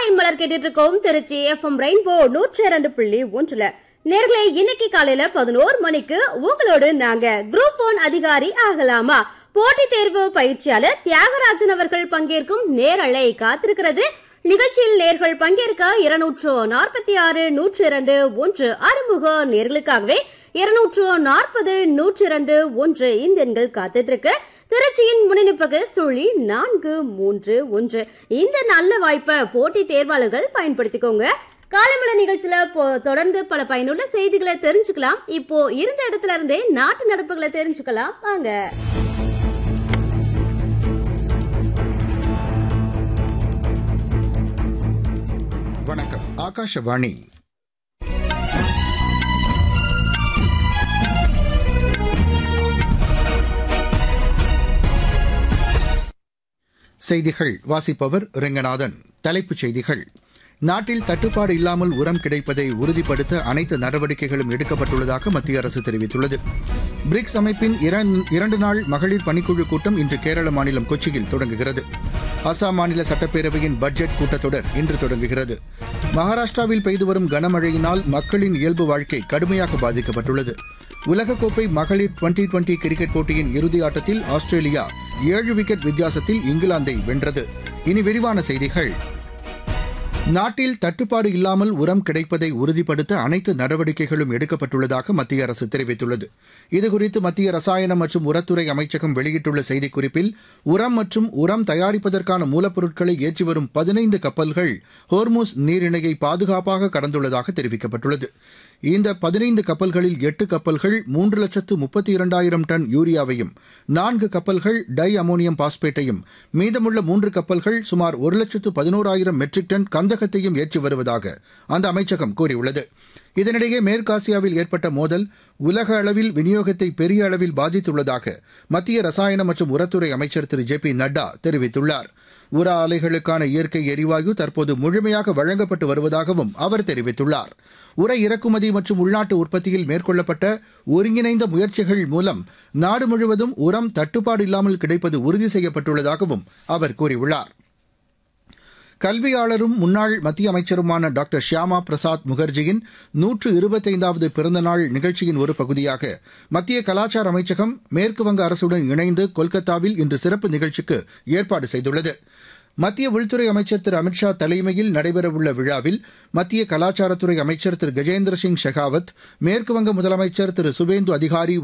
காலை மலர் கேட்டுட்டு இருக்கோம் திருச்சி எஃப்எம் ரெயின்போ நூற்றி இரண்டு புள்ளி ஒன்றுல நேர்களே இன்னைக்கு காலையில பதினோரு மணிக்கு உங்களோடு நாங்க குரூப் ஒன் அதிகாரி ஆகலாமா போட்டித் தேர்வு பயிற்சியாளர் தியாகராஜன் அவர்கள் பங்கேற்கும் நேரலை காத்திருக்கிறது நிகழ்ச்சியில் நேர்கள் பங்கேற்க இருநூற்று நாற்பத்தி ஆறு நூற்றி இரண்டு ஒன்று அறிமுக நேர்களுக்காகவே இருநூற்று நாற்பது நூற்றி இரண்டு ஒன்று இந்த எண்கள் காத்துட்டு இருக்கு திருச்சியின் முன்னிப்பகு சுழி நான்கு மூன்று ஒன்று இந்த நல்ல வாய்ப்பை போட்டி தேர்வாளர்கள் பயன்படுத்திக்கோங்க காலமல நிகழ்ச்சியில போ- தொடர்ந்து பல பயனுள்ள செய்திகளை தெரிஞ்சுக்கலாம் இப்போ இருந்த இடத்துல இருந்தே நாட்டு நடப்புகளை தெரிஞ்சுக்கலாம் வாங்க வணக்கம் ஆகாஷவாணி செய்திகள் வாசிப்பவர் ரெங்கநாதன் தலைப்புச் செய்திகள் நாட்டில் தட்டுப்பாடு இல்லாமல் உரம் கிடைப்பதை உறுதிப்படுத்த அனைத்து நடவடிக்கைகளும் எடுக்கப்பட்டுள்ளதாக மத்திய அரசு தெரிவித்துள்ளது பிரிக்ஸ் அமைப்பின் இரண்- இரண்டு நாள் மகளிர் பணிக்குழு கூட்டம் இன்று கேரள மாநிலம் கொச்சியில் தொடங்குகிறது அசாம் மாநில சட்டப்பேரவையின் பட்ஜெட் கூட்டத்தொடர் இன்று தொடங்குகிறது மகாராஷ்டிராவில் பெய்து வரும் கனமழையினால் மக்களின் இயல்பு வாழ்க்கை கடுமையாக பாதிக்கப்பட்டுள்ளது உலகக்கோப்பை மகளிர் டுவெண்டி டுவெண்டி கிரிக்கெட் போட்டியின் இறுதி ஆட்டத்தில் ஆஸ்திரேலியா ஏழு விக்கெட் வித்தியாசத்தில் இங்கிலாந்தை வென்றது இனி விரிவான செய்திகள் நாட்டில் தட்டுப்பாடு இல்லாமல் உரம் கிடைப்பதை உறுதிப்படுத்த அனைத்து நடவடிக்கைகளும் எடுக்கப்பட்டுள்ளதாக மத்திய அரசு தெரிவித்துள்ளது இதுகுறித்து மத்திய ரசாயனம் மற்றும் உரத்துறை அமைச்சகம் வெளியிட்டுள்ள செய்திக்குறிப்பில் உரம் மற்றும் உரம் தயாரிப்பதற்கான மூலப்பொருட்களை ஏற்றி வரும் பதினைந்து கப்பல்கள் ஹோர்முஸ் நீரிணையை பாதுகாப்பாக கடந்துள்ளதாக தெரிவிக்கப்பட்டுள்ளது இந்த பதினைந்து கப்பல்களில் எட்டு கப்பல்கள் மூன்று லட்சத்து முப்பத்தி இரண்டாயிரம் டன் யூரியாவையும் நான்கு கப்பல்கள் டை அமோனியம் பாஸ்பேட்டையும் மீதமுள்ள மூன்று கப்பல்கள் சுமார் ஒரு லட்சத்து பதினோராயிரம் மெட்ரிக் டன் கந்தகத்தையும் ஏற்றி வருவதாக அந்த அமைச்சகம் கூறியுள்ளது இதனிடையே மேற்காசியாவில் ஏற்பட்ட மோதல் உலக அளவில் விநியோகத்தை பெரிய அளவில் பாதித்துள்ளதாக மத்திய ரசாயன மற்றும் உரத்துறை அமைச்சர் திரு ஜே பி நட்டா தெரிவித்துள்ளார் உர ஆலைகளுக்கான இயற்கை எரிவாயு தற்போது முழுமையாக வழங்கப்பட்டு வருவதாகவும் அவர் தெரிவித்துள்ளார் உர இறக்குமதி மற்றும் உள்நாட்டு உற்பத்தியில் மேற்கொள்ளப்பட்ட ஒருங்கிணைந்த முயற்சிகள் மூலம் நாடு முழுவதும் உரம் தட்டுப்பாடு இல்லாமல் கிடைப்பது உறுதி செய்யப்பட்டுள்ளதாகவும் அவர் கூறியுள்ளார் கல்வியாளரும் முன்னாள் மத்திய அமைச்சருமான டாக்டர் ஷியாமா பிரசாத் முகர்ஜியின் நூற்று இருபத்தைந்தாவது பிறந்தநாள் நிகழ்ச்சியின் ஒரு பகுதியாக மத்திய கலாச்சார அமைச்சகம் மேற்குவங்க அரசுடன் இணைந்து கொல்கத்தாவில் இன்று சிறப்பு நிகழ்ச்சிக்கு ஏற்பாடு செய்துள்ளது மத்திய உள்துறை அமைச்சர் திரு அமித்ஷா தலைமையில் நடைபெறவுள்ள விழாவில் மத்திய கலாச்சாரத்துறை அமைச்சர் திரு கஜேந்திர சிங் ஷெகாவத் மேற்குவங்க முதலமைச்சர் திரு சுவேந்து அதிகாரி